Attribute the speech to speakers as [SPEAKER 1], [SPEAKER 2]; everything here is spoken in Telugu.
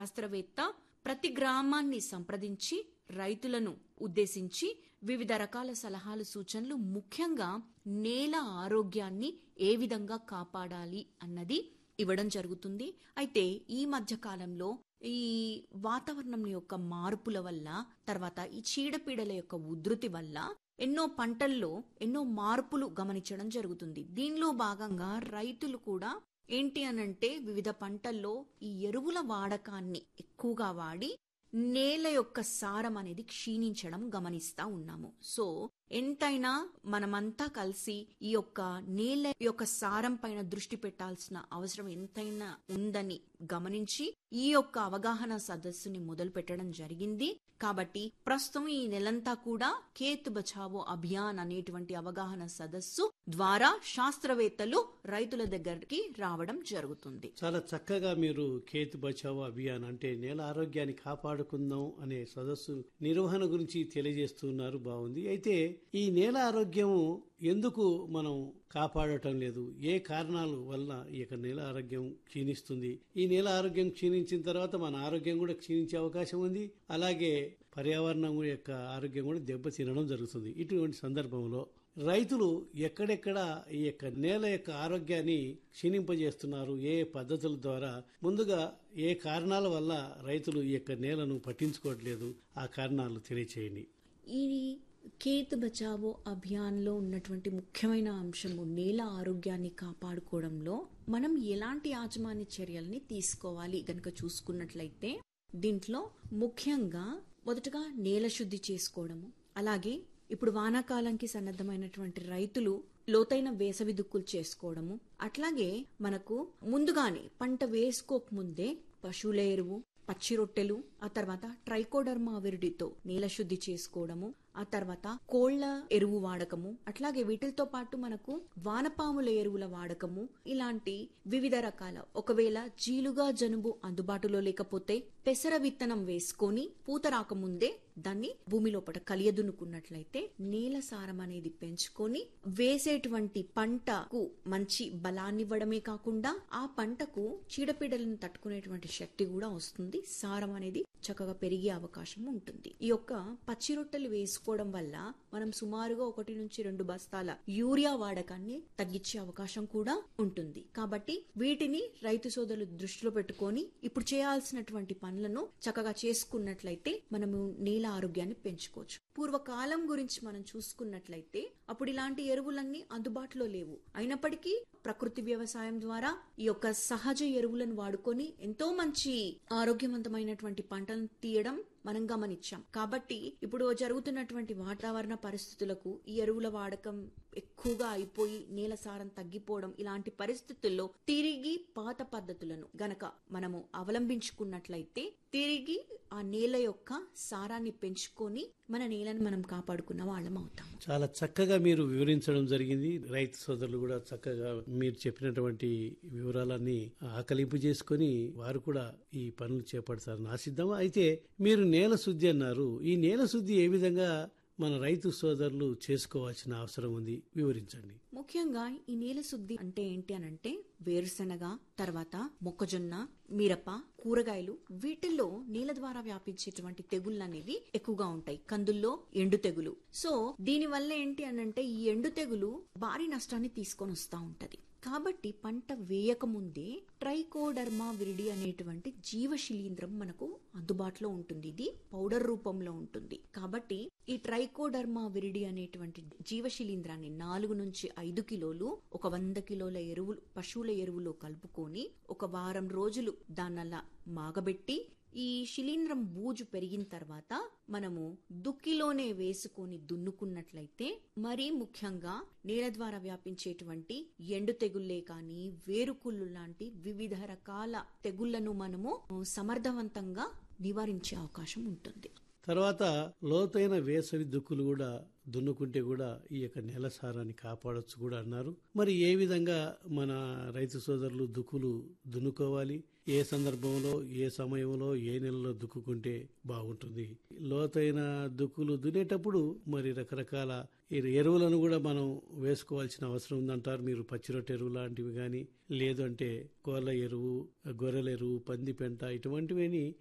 [SPEAKER 1] శాస్త్రవేత్త ప్రతి గ్రామాన్ని సంప్రదించి రైతులను ఉద్దేశించి వివిధ రకాల సలహాలు సూచనలు ముఖ్యంగా నేల ఆరోగ్యాన్ని ఏ విధంగా కాపాడాలి అన్నది ఇవ్వడం జరుగుతుంది అయితే ఈ మధ్య కాలంలో ఈ వాతావరణం యొక్క మార్పుల వల్ల తర్వాత ఈ చీడపీడల యొక్క ఉధృతి వల్ల ఎన్నో పంటల్లో ఎన్నో మార్పులు గమనించడం జరుగుతుంది దీనిలో భాగంగా రైతులు కూడా ఏంటి అనంటే వివిధ పంటల్లో ఈ ఎరువుల వాడకాన్ని ఎక్కువగా వాడి నేల యొక్క సారం అనేది క్షీణించడం గమనిస్తా ఉన్నాము సో ఎంతైనా మనమంతా కలిసి ఈ యొక్క నేల యొక్క సారం పైన దృష్టి పెట్టాల్సిన అవసరం ఎంతైనా ఉందని గమనించి ఈ యొక్క అవగాహన సదస్సుని మొదలు పెట్టడం జరిగింది కాబట్టి ప్రస్తుతం ఈ నెలంతా కూడా కేత్ బచావో అభియాన్ అనేటువంటి అవగాహన సదస్సు ద్వారా శాస్త్రవేత్తలు రైతుల దగ్గరికి రావడం జరుగుతుంది
[SPEAKER 2] చాలా చక్కగా మీరు కేత్ బచావో అభియాన్ అంటే నేల ఆరోగ్యాన్ని కాపాడుకుందాం అనే సదస్సు నిర్వహణ గురించి తెలియజేస్తున్నారు బాగుంది అయితే ఈ నేల ఆరోగ్యము ఎందుకు మనం కాపాడటం లేదు ఏ కారణాల వల్ల ఈ యొక్క నేల ఆరోగ్యం క్షీణిస్తుంది ఈ నేల ఆరోగ్యం క్షీణించిన తర్వాత మన ఆరోగ్యం కూడా క్షీణించే అవకాశం ఉంది అలాగే పర్యావరణం యొక్క ఆరోగ్యం కూడా దెబ్బతినడం జరుగుతుంది ఇటువంటి సందర్భంలో రైతులు ఎక్కడెక్కడ ఈ యొక్క నేల యొక్క ఆరోగ్యాన్ని క్షీణింపజేస్తున్నారు ఏ పద్ధతుల ద్వారా ముందుగా ఏ కారణాల వల్ల రైతులు ఈ యొక్క నేలను పట్టించుకోవట్లేదు ఆ కారణాలు తెలియచేయండి
[SPEAKER 1] ఈ కేత్ బచావో అభియాన్లో ఉన్నటువంటి ముఖ్యమైన అంశము నేల ఆరోగ్యాన్ని కాపాడుకోవడంలో మనం ఎలాంటి యాజమాన్య చర్యల్ని తీసుకోవాలి గనుక చూసుకున్నట్లయితే దీంట్లో ముఖ్యంగా మొదటగా నేల శుద్ధి చేసుకోవడము అలాగే ఇప్పుడు వానాకాలంకి సన్నద్ధమైనటువంటి రైతులు లోతైన వేసవి దుక్కులు చేసుకోవడము అట్లాగే మనకు ముందుగానే పంట వేసుకోక ముందే పశువుల ఎరువు పచ్చి రొట్టెలు ఆ తర్వాత ట్రైకోడర్మా విరిడితో నేల శుద్ధి చేసుకోవడము ఆ తర్వాత కోళ్ల ఎరువు వాడకము అట్లాగే వీటితో పాటు మనకు వానపాముల ఎరువుల వాడకము ఇలాంటి వివిధ రకాల ఒకవేళ జీలుగా జనుబు అందుబాటులో లేకపోతే పెసర విత్తనం వేసుకొని పూత రాకముందే దాన్ని భూమి లోపల కలియదునుకున్నట్లయితే నేల సారం అనేది పెంచుకొని వేసేటువంటి పంటకు మంచి బలాన్ని ఇవ్వడమే కాకుండా ఆ పంటకు చీడపీడలను తట్టుకునేటువంటి శక్తి కూడా వస్తుంది సారం అనేది చక్కగా పెరిగే అవకాశం ఉంటుంది ఈ యొక్క పచ్చి రొట్టెలు వేసుకోవడం వల్ల మనం సుమారుగా ఒకటి నుంచి రెండు బస్తాల యూరియా వాడకాన్ని తగ్గించే అవకాశం కూడా ఉంటుంది కాబట్టి వీటిని రైతు సోదరులు దృష్టిలో పెట్టుకొని ఇప్పుడు చేయాల్సినటువంటి పనులను చక్కగా చేసుకున్నట్లయితే మనము నేల ఆరోగ్యాన్ని పెంచుకోవచ్చు పూర్వకాలం గురించి మనం చూసుకున్నట్లయితే అప్పుడు ఇలాంటి ఎరువులన్నీ అందుబాటులో లేవు అయినప్పటికీ ప్రకృతి వ్యవసాయం ద్వారా ఈ యొక్క సహజ ఎరువులను వాడుకొని ఎంతో మంచి ఆరోగ్యవంతమైనటువంటి పంటలను తీయడం మనం గమనించాం కాబట్టి ఇప్పుడు జరుగుతున్నటువంటి వాతావరణ పరిస్థితులకు ఈ ఎరువుల వాడకం ఎక్కువగా అయిపోయి నేల సారం తగ్గిపోవడం ఇలాంటి పరిస్థితుల్లో తిరిగి పాత పద్ధతులను గనక మనము అవలంబించుకున్నట్లయితే తిరిగి ఆ నేల యొక్క సారాన్ని పెంచుకొని మన నేలను మనం కాపాడుకున్న వాళ్ళం అవుతాం
[SPEAKER 2] చాలా చక్కగా మీరు వివరించడం జరిగింది రైతు సోదరులు కూడా చక్కగా మీరు చెప్పినటువంటి వివరాలన్నీ ఆకలింపు చేసుకొని వారు కూడా ఈ పనులు చేపడతారని ఆశిద్దాం అయితే మీరు నేల శుద్ధి అన్నారు ఈ నేల శుద్ధి ఏ విధంగా మన రైతు సోదరులు చేసుకోవాల్సిన అవసరం ఉంది వివరించండి
[SPEAKER 1] ముఖ్యంగా ఈ నేల శుద్ధి అంటే ఏంటి అనంటే వేరుశనగ తర్వాత మొక్కజొన్న మిరప కూరగాయలు వీటిల్లో నేల ద్వారా వ్యాపించేటువంటి తెగుళ్ళు అనేవి ఎక్కువగా ఉంటాయి కందుల్లో ఎండు తెగులు సో దీని వల్ల ఏంటి అనంటే ఈ ఎండు తెగులు భారీ నష్టాన్ని తీసుకొని వస్తా ఉంటది కాబట్టి పంట వేయక ముందే ట్రైకోడర్మా విరిడి అనేటువంటి జీవశిలీంద్రం మనకు అందుబాటులో ఉంటుంది ఇది పౌడర్ రూపంలో ఉంటుంది కాబట్టి ఈ ట్రైకోడర్మా విరిడి అనేటువంటి జీవశిలీంద్రాన్ని నాలుగు నుంచి ఐదు కిలోలు ఒక వంద కిలోల ఎరువులు పశువుల ఎరువులో కలుపుకొని ఒక వారం రోజులు దాన్నలా మాగబెట్టి ఈ శిలీంద్రం బూజు పెరిగిన తర్వాత మనము దుక్కిలోనే వేసుకొని దున్నుకున్నట్లయితే మరీ ముఖ్యంగా నేల ద్వారా వ్యాపించేటువంటి ఎండు తెగుళ్లే కానీ వేరుకుళ్ళు లాంటి వివిధ రకాల తెగుళ్లను మనము సమర్థవంతంగా నివారించే అవకాశం ఉంటుంది
[SPEAKER 2] తర్వాత లోతైన వేసవి దుక్కులు కూడా దున్నుకుంటే కూడా ఈ యొక్క నేల సారాన్ని కాపాడొచ్చు కూడా అన్నారు మరి ఏ విధంగా మన రైతు సోదరులు దుక్కులు దున్నుకోవాలి ఏ సందర్భంలో ఏ సమయంలో ఏ నెలలో దుక్కుకుంటే బాగుంటుంది లోతైన దుక్కులు దున్నేటప్పుడు మరి రకరకాల ఈ ఎరువులను కూడా మనం వేసుకోవాల్సిన అవసరం ఉందంటారు మీరు పచ్చిరొట్ట ఎరువు లాంటివి కానీ లేదు అంటే కోళ్ళ ఎరువు గొర్రెల ఎరువు పంది పెంట ఇటువంటివి